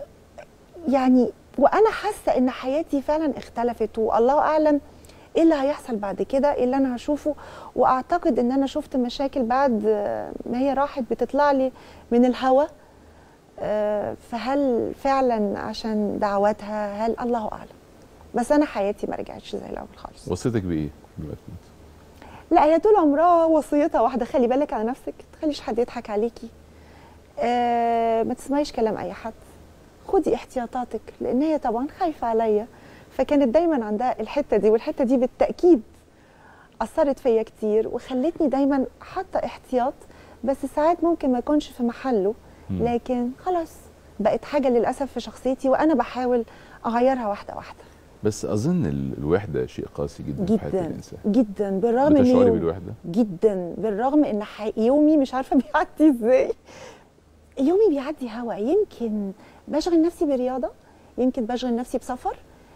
يعني وانا حاسه ان حياتي فعلا اختلفت والله اعلم ايه اللي هيحصل بعد كده ايه اللي انا هشوفه واعتقد ان انا شفت مشاكل بعد ما هي راحت بتطلع لي من الهوا آه، فهل فعلا عشان دعواتها هل الله اعلم بس انا حياتي ما رجعتش زي الاول خالص وصيتك بايه؟ قبل ما تموت لا هي طول عمرها وصيتها واحده خلي بالك على نفسك ما تخليش حد يضحك عليكي آه ما تسمعيش كلام اي حد خدي احتياطاتك لان هي طبعا خايفه عليا فكانت دايما عندها الحته دي والحته دي بالتاكيد اثرت فيا كتير وخلتني دايما حاطه احتياط بس ساعات ممكن ما يكونش في محله مم. لكن خلاص بقت حاجه للاسف في شخصيتي وانا بحاول اغيرها واحده واحده بس اظن ال- الوحده شيء قاسي جدا, في حياه جدا الانسان جدا بالرغم ان بتشعري يوم- بالوحده جدا بالرغم ان حي- يومي مش عارفه بيعدي ازاي يومي بيعدي هوا يمكن بشغل نفسي برياضه يمكن بشغل نفسي بسفر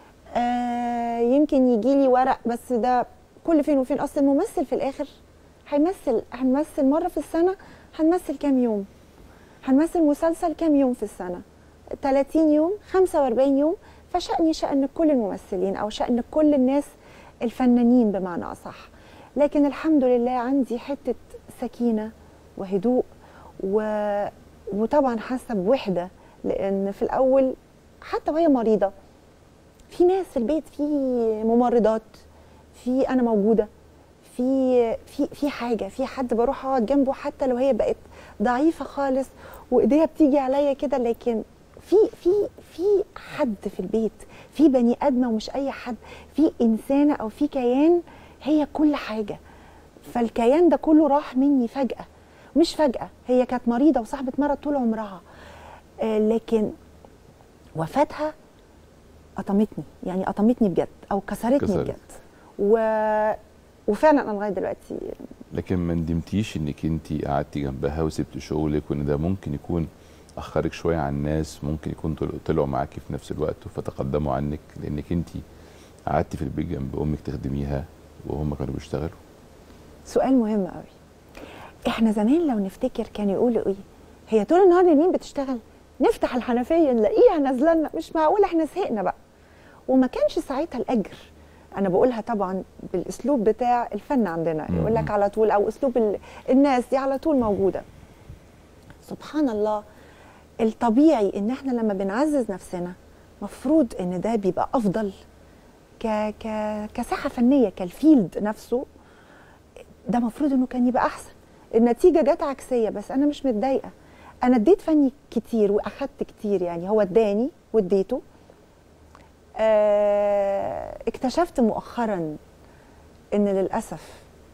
آه يمكن يجي لي ورق بس ده كل فين وفين اصل الممثل في الاخر هيمثل هنمثل مره في السنه هنمثل كام يوم هنمثل مسلسل كام يوم في السنه 30 يوم 45 يوم فشأني شأن كل الممثلين أو شأن كل الناس الفنانين بمعنى أصح لكن الحمد لله عندي حتة سكينة وهدوء و... وطبعا حاسة بوحدة لأن في الأول حتى وهي مريضة في ناس في البيت في ممرضات في أنا موجودة في في في حاجة في حد بروح أقعد جنبه حتى لو هي بقت ضعيفة خالص وإيديها بتيجي عليا كده لكن في في في حد في البيت في بني ادمه ومش اي حد في انسانه او في كيان هي كل حاجه فالكيان ده كله راح مني فجاه مش فجاه هي كانت مريضه وصاحبه مرض طول عمرها آه لكن وفاتها قطمتني يعني قطمتني بجد او كسرتني كسرت. بجد و... وفعلا انا لغايه دلوقتي لكن ما ندمتيش انك انت قعدتي جنبها وسبت شغلك وان ده ممكن يكون اخرك شويه عن الناس ممكن يكون طل- طلعوا معاكي في نفس الوقت فتقدموا عنك لانك انت قعدتي في البيت جنب امك تخدميها وهم كانوا بيشتغلوا سؤال مهم قوي احنا زمان لو نفتكر كانوا يقولوا ايه هي طول النهار مين بتشتغل نفتح الحنفيه نلاقيها نازله لنا مش معقول احنا زهقنا بقى وما كانش ساعتها الاجر انا بقولها طبعا بالاسلوب بتاع الفن عندنا يقول لك مم. على طول او اسلوب ال- الناس دي على طول موجوده سبحان الله الطبيعي ان احنا لما بنعزز نفسنا مفروض ان ده بيبقى افضل ك ك كساحه فنيه كالفيلد نفسه ده مفروض انه كان يبقى احسن النتيجه جت عكسيه بس انا مش متضايقه انا اديت فني كتير واخدت كتير يعني هو اداني واديته آه اكتشفت مؤخرا ان للاسف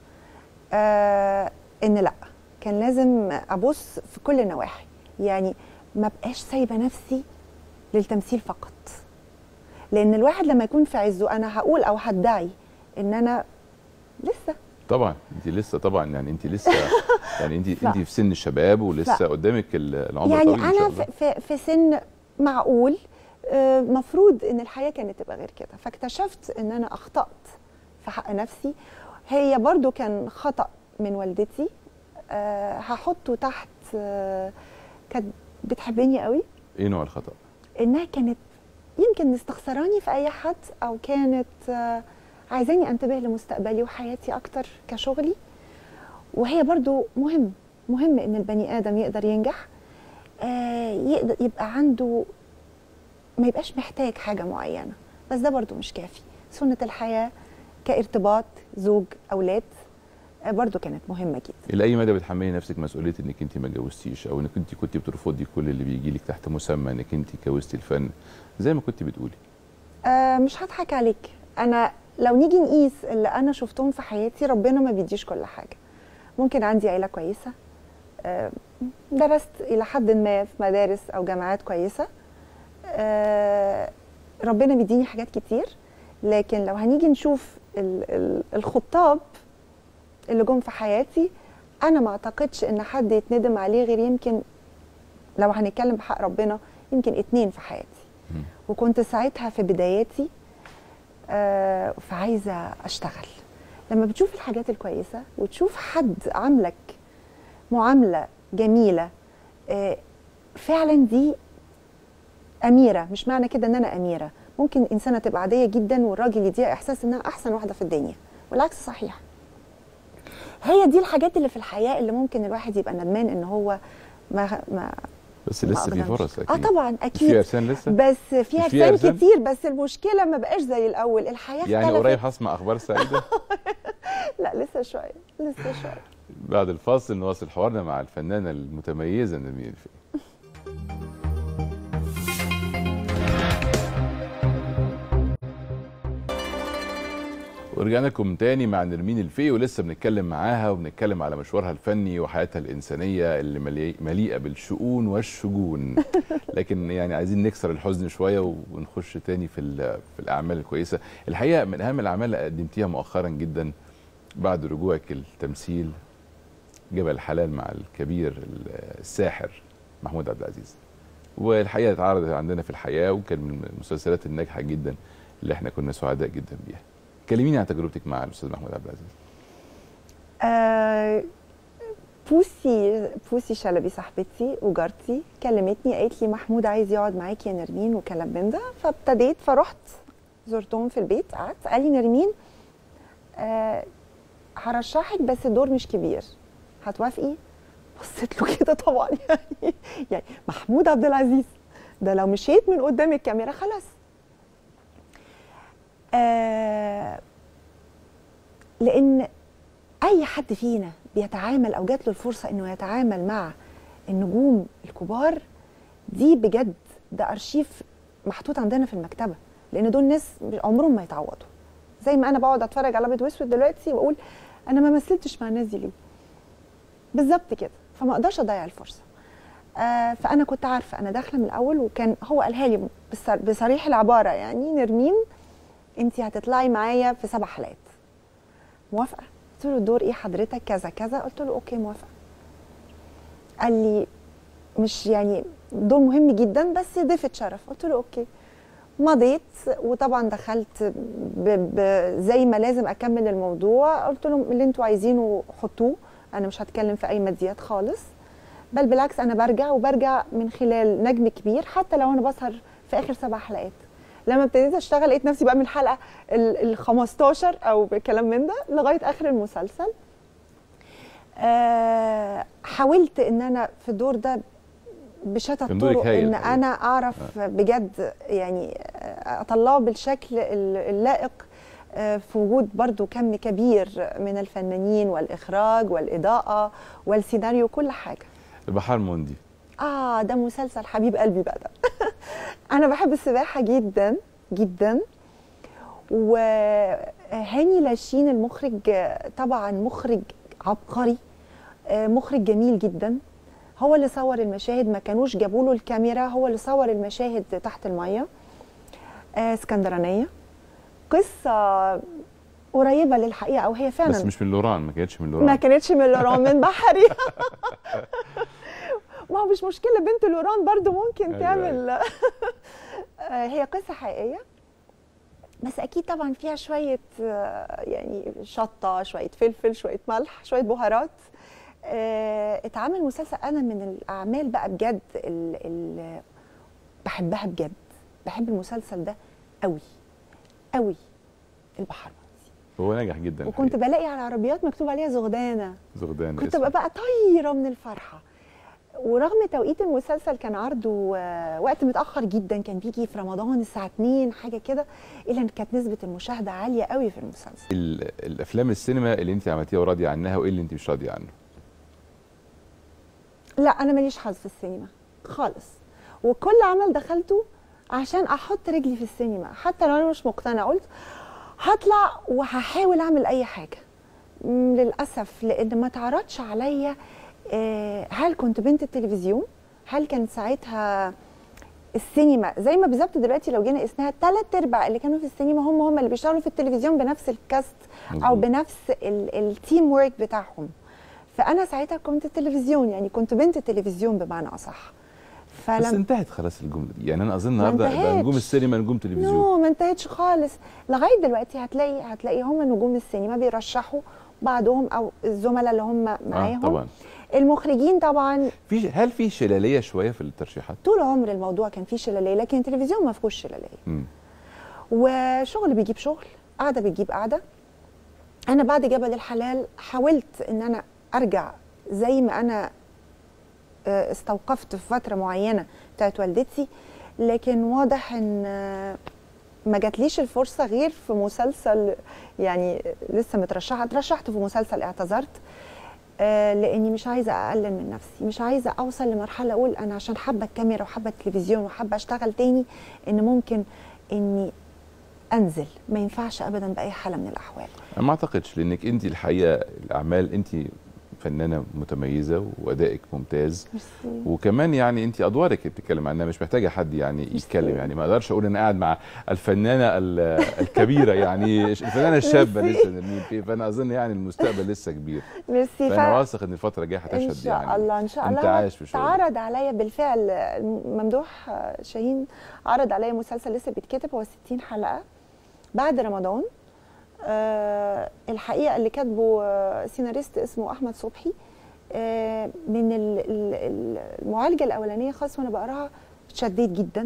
آه ان لا كان لازم ابص في كل النواحي يعني ما بقاش سايبه نفسي للتمثيل فقط لان الواحد لما يكون في عزه انا هقول او هدعي ان انا لسه طبعا انت لسه طبعا يعني انت لسه يعني انت ف- انت في سن الشباب ولسه ف- قدامك ال- العمر يعني طويل ان شاء انا الله في, في, في سن معقول آه، مفروض ان الحياه كانت تبقى غير كده فاكتشفت ان انا اخطات في حق نفسي هي برضو كان خطا من والدتي أه هحطه تحت أه كانت بتحبني قوي ايه نوع الخطا انها كانت يمكن مستخسراني في اي حد او كانت آه، عايزاني انتبه لمستقبلي وحياتي اكتر كشغلي وهي برضو مهم مهم ان البني ادم يقدر ينجح آه، يقدر يبقى عنده ما يبقاش محتاج حاجه معينه بس ده برضو مش كافي سنه الحياه كارتباط زوج اولاد آه، برضو كانت مهمه جدا الى اي مدى بتحملي نفسك مسؤوليه انك انت ما اتجوزتيش او انك انت كنت بترفضي كل اللي بيجي لك تحت مسمى انك انت كوزتي الفن زي ما كنت بتقولي آه مش هضحك عليك انا لو نيجي نقيس اللي انا شفتهم في حياتي ربنا ما بيديش كل حاجه ممكن عندي عيله كويسه آه درست الى حد ما في مدارس او جامعات كويسه آه ربنا بيديني حاجات كتير لكن لو هنيجي نشوف ال- ال- الخطاب اللي جم في حياتي انا ما اعتقدش ان حد يتندم عليه غير يمكن لو هنتكلم بحق ربنا يمكن اتنين في حياتي مم. وكنت ساعتها في بداياتي آه، فعايزه اشتغل لما بتشوف الحاجات الكويسه وتشوف حد عاملك معامله جميله آه، فعلا دي اميره مش معنى كده ان انا اميره ممكن انسانه تبقى عاديه جدا والراجل يديها احساس انها احسن واحده في الدنيا والعكس صحيح هي دي الحاجات اللي في الحياه اللي ممكن الواحد يبقى ندمان ان هو ما ما بس ما لسه في أقدرش. فرص اه اكيد طبعا مش في اكيد ارسال لسه بس في مش في ارسال أرسال؟ كتير بس المشكله ما بقاش زي الاول الحياه يعني اختلفت. قريب هسمع اخبار سعيده لا لسه شويه لسه شويه بعد الفاصل نواصل حوارنا مع الفنانه المتميزه نرمين الفقي ورجعنا لكم تاني مع نرمين الفي ولسه بنتكلم معاها وبنتكلم على مشوارها الفني وحياتها الإنسانية اللي ملي- مليئة بالشؤون والشجون لكن يعني عايزين نكسر الحزن شوية ونخش تاني في ال- في الأعمال الكويسة الحقيقة من أهم الأعمال اللي قدمتيها مؤخرا جدا بعد رجوعك التمثيل جبل الحلال مع الكبير الساحر محمود عبد العزيز والحقيقة اتعرضت عندنا في الحياة وكان من المسلسلات الناجحة جدا اللي احنا كنا سعداء جدا بيها كلميني عن تجربتك مع الاستاذ محمود عبد العزيز آه، بوسي بوسي شلبي صاحبتي وجارتي كلمتني قالت لي محمود عايز يقعد معاكي يا نرمين وكلام من ده فابتديت فرحت زرتهم في البيت قعدت قال لي نرمين آه هرشحك بس الدور مش كبير هتوافقي بصيت له كده طبعا يعني يعني محمود عبد العزيز ده لو مشيت من قدام الكاميرا خلاص آه لان اي حد فينا بيتعامل او جات له الفرصه انه يتعامل مع النجوم الكبار دي بجد ده ارشيف محطوط عندنا في المكتبه لان دول ناس عمرهم ما يتعوضوا زي ما انا بقعد اتفرج على ابيض واسود دلوقتي واقول انا ما مثلتش مع الناس دي ليه بالظبط كده فما اقدرش اضيع الفرصه آه فانا كنت عارفه انا داخله من الاول وكان هو قالها لي بصر- بصريح العباره يعني نرمين انت هتطلعي معايا في سبع حلقات موافقه قلت له الدور ايه حضرتك كذا كذا قلت له اوكي موافقه قال لي مش يعني دور مهم جدا بس ضيفة شرف قلت له اوكي مضيت وطبعا دخلت ب ب زي ما لازم اكمل الموضوع قلت لهم اللي انتوا عايزينه حطوه انا مش هتكلم في اي ماديات خالص بل بالعكس انا برجع وبرجع من خلال نجم كبير حتى لو انا بسهر في اخر سبع حلقات لما ابتديت اشتغل لقيت نفسي بقى من الحلقه ال 15 او بكلام من ده لغايه اخر المسلسل آه حاولت ان انا في الدور ده بشتى كان دورك الطرق هايل ان الحقيقة. انا اعرف بجد يعني آه، اطلعه بالشكل ال- اللائق آه، في وجود برضو كم كبير من الفنانين والاخراج والاضاءه والسيناريو كل حاجه البحار موندي اه ده مسلسل حبيب قلبي بقى ده انا بحب السباحه جدا جدا وهاني لاشين المخرج آه، طبعا مخرج عبقري آه، مخرج جميل جدا هو اللي صور المشاهد ما كانوش جابوا له الكاميرا هو اللي صور المشاهد تحت الميه آه، اسكندرانيه قصه قريبه للحقيقه او هي فعلا بس مش من لوران ما كانتش من ما لوران كانتش من لوران من بحري ما هو مش مشكله بنت لوران برضو ممكن أيوة، تعمل آه، هي قصه حقيقيه بس اكيد طبعا فيها شويه آه، يعني شطه شويه فلفل شويه ملح شويه بهارات آه، اتعمل مسلسل انا من الاعمال بقى بجد ال ال بحبها بجد بحب المسلسل ده قوي قوي البحر هو ناجح جدا وكنت الحقيقة. بلاقي على العربيات مكتوب عليها زغدانه زغدان كنت اسمه. ببقى بقى طايره من الفرحه ورغم توقيت المسلسل كان عرضه آه، وقت متاخر جدا كان بيجي في رمضان الساعه 2 حاجه كده الا ان كانت نسبه المشاهده عاليه قوي في المسلسل ال- الافلام السينما اللي انت عملتيها وراضيه عنها وايه اللي انت مش راضيه عنه لا انا ماليش حظ في السينما خالص وكل عمل دخلته عشان احط رجلي في السينما حتى لو انا مش مقتنعه قلت هطلع وهحاول اعمل اي حاجه مم، للاسف لان ما تعرضش عليا آه، هل كنت بنت التلفزيون هل كانت ساعتها السينما زي ما بالظبط دلوقتي لو جينا قسناها ثلاث ارباع اللي كانوا في السينما هم هم اللي بيشتغلوا في التلفزيون بنفس الكاست او مظبوط. بنفس التيم ورك بتاعهم فانا ساعتها كنت التلفزيون يعني كنت بنت التلفزيون بمعنى اصح بس فلما انتهت خلاص الجمله دي يعني انا اظن النهارده بقى انتهتش. نجوم السينما نجوم تلفزيون نو ما انتهتش خالص لغايه دلوقتي هتلاقي هتلاقي هم نجوم السينما بيرشحوا بعضهم او الزملاء اللي هم اه معاهم طبعا المخرجين طبعا في هل في شلاليه شويه في الترشيحات طول عمر الموضوع كان فيه شلاليه لكن التلفزيون ما فيهوش شلاليه مم. وشغل بيجيب شغل قعده بتجيب قعده انا بعد جبل الحلال حاولت ان انا ارجع زي ما انا آه، استوقفت في فتره معينه بتاعت والدتي لكن واضح ان آه، ما جاتليش الفرصه غير في مسلسل يعني لسه مترشحه اترشحت في مسلسل اعتذرت آه، لاني مش عايزه اقلل من نفسي مش عايزه اوصل لمرحله اقول انا عشان حابه الكاميرا وحابه التلفزيون وحابه اشتغل تاني ان ممكن اني انزل ما ينفعش ابدا باي حاله من الاحوال انا ما اعتقدش لانك انت الحقيقه الاعمال انت فنانه متميزه وادائك ممتاز ميرسي. وكمان يعني انت ادوارك اللي بتتكلم عنها مش محتاجه حد يعني ميرسي. يتكلم يعني ما اقدرش اقول انا قاعد مع الفنانه ال- الكبيره يعني الفنانه الشابه ميرسي. لسه نرمين فيه فانا اظن يعني المستقبل لسه كبير ميرسي فانا ف- واثق ان الفتره الجايه ان هتشهد شاء يعني الله ان شاء الله انت عايش في شغلك تعرض عليا بالفعل ممدوح شاهين عرض عليا مسلسل لسه بيتكتب هو 60 حلقه بعد رمضان آه الحقيقه اللي كاتبه آه، سيناريست اسمه احمد صبحي آه من ال- ال- ال- المعالجه الاولانيه خالص وانا بقراها اتشديت جدا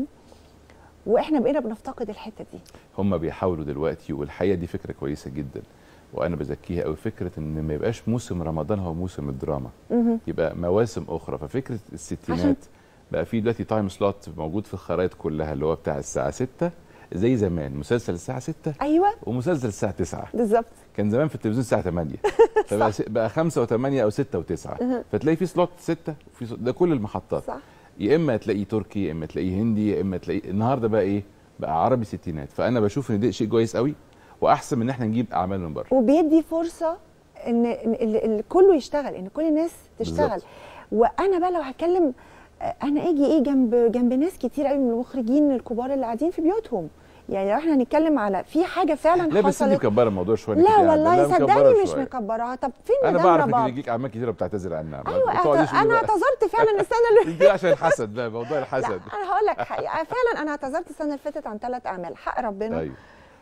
واحنا بقينا بنفتقد الحته دي هم بيحاولوا دلوقتي والحقيقه دي فكره كويسه جدا وانا بزكيها قوي فكره ان ما يبقاش موسم رمضان هو موسم الدراما مهم. يبقى مواسم اخرى ففكره الستينات عشان- بقى في دلوقتي تايم سلوت موجود في الخرائط كلها اللي هو بتاع الساعه 6 زي زمان مسلسل الساعه 6 ايوه ومسلسل الساعه 9 بالظبط كان زمان في التلفزيون الساعه 8 فبقى س- بقى 5 و8 او 6 و9 فتلاقي في سلوت 6 وفي سلوت- ده كل المحطات صح يا اما تلاقيه تركي يا اما تلاقيه هندي يا اما تلاقيه النهارده بقى ايه بقى عربي ستينات فانا بشوف ان ده شيء كويس قوي واحسن من ان احنا نجيب اعمال من بره وبيدي فرصه ان إن ال- ال- كله يشتغل ان كل الناس تشتغل بالظبط. وانا بقى لو هتكلم آه، انا اجي ايه جنب جنب ناس كتير قوي من المخرجين الكبار اللي قاعدين في بيوتهم يعني لو احنا هنتكلم على في حاجه فعلا لا بس انت حصلت مكبره الموضوع شويه إنك لا قاعدة. والله مكبرة صدقني مش شوية. مكبراها طب فين انا مدام بعرف ان رباب ليك اعمال كتيره بتعتذر عنها ما ايوه تقعديش اعت- تقولي انا بقى. اعتذرت فعلا السنه اللي انت عشان الحسد بقى موضوع الحسد لا انا هقول لك حقيقه فعلا انا اعتذرت السنه اللي فاتت عن ثلاث اعمال حق ربنا ايوه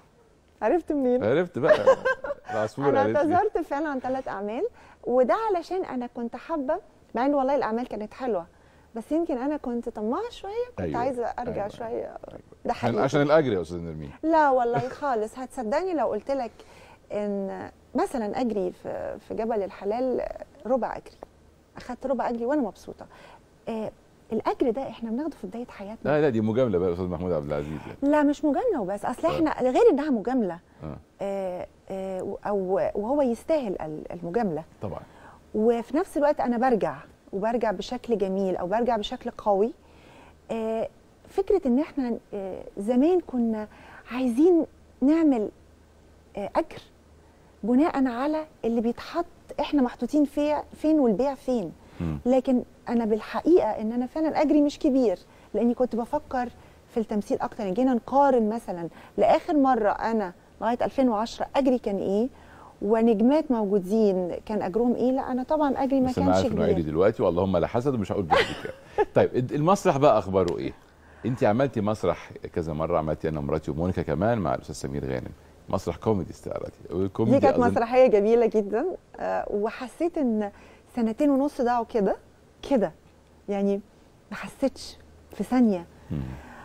عرفت منين عرفت بقى العصفوره انا قالت لي اعتذرت فعلا عن ثلاث اعمال وده علشان انا كنت حابه مع ان والله الاعمال كانت حلوه بس يمكن انا كنت طماعه شويه كنت أيوة، عايزه ارجع أيوة، شويه عشان ده حقيقي عشان الاجر يا استاذ نرمين لا والله خالص هتصدقني لو قلت لك ان مثلا اجري في في جبل الحلال ربع اجري اخدت ربع اجري وانا مبسوطه آه الاجر ده احنا بناخده في بدايه حياتنا لا لا دي مجامله بقى يا استاذ محمود عبد العزيز يعني. لا مش مجامله وبس اصل احنا غير انها مجامله اه آه آه او وهو يستاهل ال- المجامله طبعا وفي نفس الوقت انا برجع وبرجع بشكل جميل او برجع بشكل قوي آه، فكره ان احنا آه، زمان كنا عايزين نعمل آه، اجر بناء على اللي بيتحط احنا محطوطين فيه فين والبيع فين مم. لكن انا بالحقيقه ان انا فعلا اجري مش كبير لاني كنت بفكر في التمثيل اكتر يعني جينا نقارن مثلا لاخر مره انا لغايه 2010 اجري كان ايه ونجمات موجودين كان اجرهم ايه لا انا طبعا اجري ما بس انا كانش عارف انه عادي كبير دلوقتي واللهم لا حسد ومش هقول بحد كده طيب المسرح بقى اخباره ايه؟ انت عملتي مسرح كذا مره عملتي انا ومراتي ومونيكا كمان مع الاستاذ سمير غانم مسرح كوميدي استعراضي دي والكوميدي كانت أظن- مسرحيه جميله جدا آه، وحسيت ان سنتين ونص ضاعوا كده كده يعني ما حسيتش في ثانيه مم.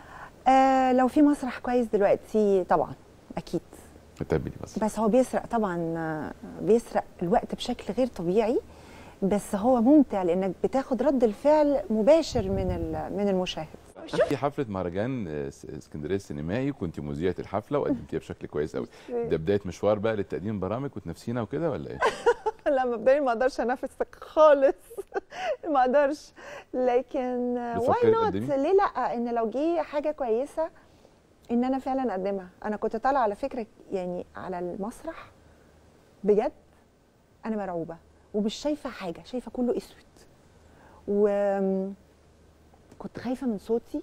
آه لو في مسرح كويس دلوقتي طبعا اكيد بتعملي مسرح بس هو بيسرق طبعا آه، بيسرق الوقت بشكل غير طبيعي بس هو ممتع لانك بتاخد رد الفعل مباشر من ال- من المشاهد في حفله مهرجان آه، س- اسكندريه السينمائي كنت مذيعه الحفله وقدمتيها بشكل كويس قوي ده بدايه مشوار بقى للتقديم برامج وتنافسينا وكده ولا ايه؟ لا مبدئيا ما اقدرش انافسك خالص ما اقدرش لكن واي بتفكري نوت تقدمي؟ ليه لا ان لو جه حاجه كويسه ان انا فعلا اقدمها انا كنت طالعه على فكره يعني على المسرح بجد انا مرعوبه ومش شايفه حاجه شايفه كله اسود و كنت خايفه من صوتي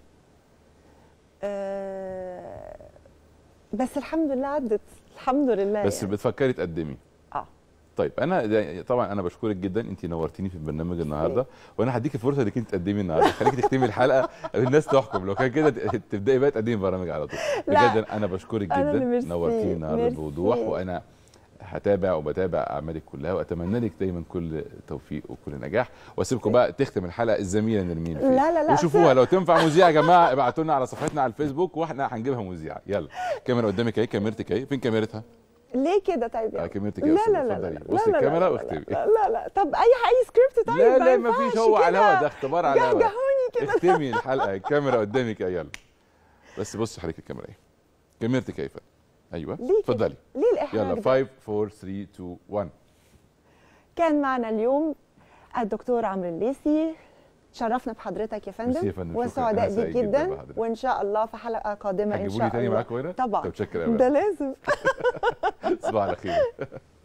أه بس الحمد لله عدت الحمد لله بس يعني. بتفكري تقدمي اه طيب انا ده- طبعا انا بشكرك جدا انت نورتيني في البرنامج النهارده وانا هديكي فرصه انك انت تقدمي النهارده خليكي تختمي الحلقه الناس تحكم لو كان كده ت- تبداي بقى تقدمي برامج على طول لا. بجد انا بشكرك أنا اللي جدا ميرسي، نورتيني النهارده ميرسي. بوضوح وانا هتابع وبتابع اعمالك كلها واتمنى لك دايما كل توفيق وكل نجاح واسيبكم بقى تختم الحلقه الزميله نرمين فيه لا، لا، لا. وشوفوها لو تنفع مذيعه يا جماعه ابعتوا لنا على صفحتنا على الفيسبوك واحنا هنجيبها مذيعه يلا كاميرا قدامك اهي كاميرتك اهي فين كاميرتها؟ ليه كده طيب آه، يعني؟ كاميرتك يا لا أستاذة، لا لا اتفضلي. لا بصي لا لا الكاميرا لا واختبي. لا لا لا طب اي اي سكريبت طيب لا ما لا ما ينفعش فيش هو على كده. الهوا ده اختبار على الهوا جهجهوني كده اختمي الحلقه الكاميرا قدامك يا يلا بس بص حضرتك الكاميرا اهي كاميرتك كيف ايوه ليه كده؟ اتفضلي ليه الاحراج يلا ده؟ 5 4 3 2 1 كان معنا اليوم الدكتور عمرو الليثي شرفنا بحضرتك يا ميرسي فندم يا فندم، شكراً. وسعداء أنا سعيد بيك جداً جدا بحضرتك. وان شاء الله في حلقه قادمه ان هتجيبوني شاء تاني الله معاكم هنا طبعا طب شكرا ده لازم تصبحوا على خير